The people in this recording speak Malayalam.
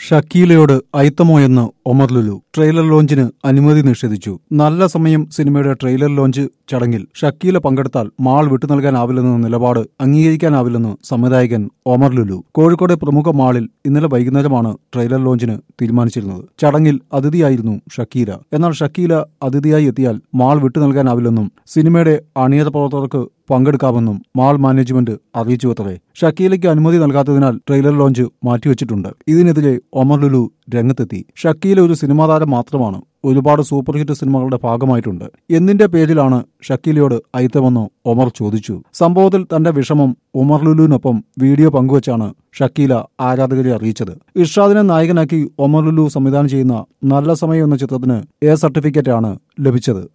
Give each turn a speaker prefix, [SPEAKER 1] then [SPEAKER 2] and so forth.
[SPEAKER 1] ഷക്കീലയോട് അയിത്തമോ എന്ന് ഒമർ ലുലു ട്രെയിലർ ലോഞ്ചിന് അനുമതി നിഷേധിച്ചു നല്ല സമയം സിനിമയുടെ ട്രെയിലർ ലോഞ്ച് ചടങ്ങിൽ ഷക്കീല പങ്കെടുത്താൽ മാൾ വിട്ടു നൽകാനാവില്ലെന്ന നിലപാട് അംഗീകരിക്കാനാവില്ലെന്ന് സംവിധായകൻ ഒമർ ലുലു കോഴിക്കോട് പ്രമുഖ മാളിൽ ഇന്നലെ വൈകുന്നേരമാണ് ട്രെയിലർ ലോഞ്ചിന് തീരുമാനിച്ചിരുന്നത് ചടങ്ങിൽ അതിഥിയായിരുന്നു ഷക്കീല എന്നാൽ ഷക്കീല അതിഥിയായി എത്തിയാൽ മാൾ വിട്ടു നൽകാനാവില്ലെന്നും സിനിമയുടെ അണിയറ പ്രവർത്തകർക്ക് പങ്കെടുക്കാമെന്നും മാൾ മാനേജ്മെന്റ് അറിയിച്ചു അത്രേ ഷക്കീലയ്ക്ക് അനുമതി നൽകാത്തതിനാൽ ട്രെയിലർ ലോഞ്ച് മാറ്റിവെച്ചിട്ടുണ്ട് ഇതിനെതിരെ ഒമർ ലുലു രംഗത്തെത്തി ഷക്കീല ഒരു സിനിമാ താരം മാത്രമാണ് ഒരുപാട് സൂപ്പർ ഹിറ്റ് സിനിമകളുടെ ഭാഗമായിട്ടുണ്ട് എന്തിന്റെ പേരിലാണ് ഷക്കീലയോട് അയിത്തമെന്ന് ഒമർ ചോദിച്ചു സംഭവത്തിൽ തന്റെ വിഷമം ഒമർ ലുലുവിനൊപ്പം വീഡിയോ പങ്കുവച്ചാണ് ഷക്കീല ആരാധകരെ അറിയിച്ചത് ഇർഷാദിനെ നായകനാക്കി ഒമർ ലുലു സംവിധാനം ചെയ്യുന്ന നല്ല സമയം എന്ന ചിത്രത്തിന് എ സർട്ടിഫിക്കറ്റ് ആണ് ലഭിച്ചത്